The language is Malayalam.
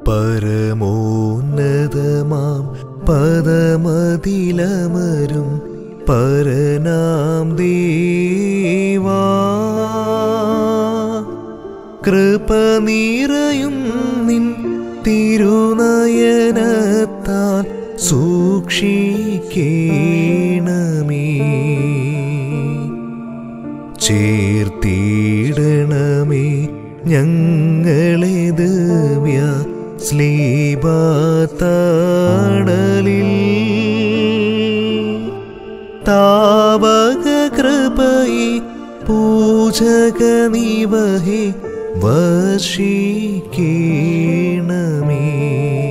പരമോന്നതമാം പദമതിലമരും പരനാം ദേവാ കൃപ നിറയും നിൻ തിരുനയനത്താൽ സൂക്ഷിക്കേണമേ ചേർത്തിടണമേ ഞങ്ങളെ ദിവ്യ സ്ലീബാത്താടലിൽ താവക കൃപയെ പൂജക നിവഹെ വർഷിക്കേണമേ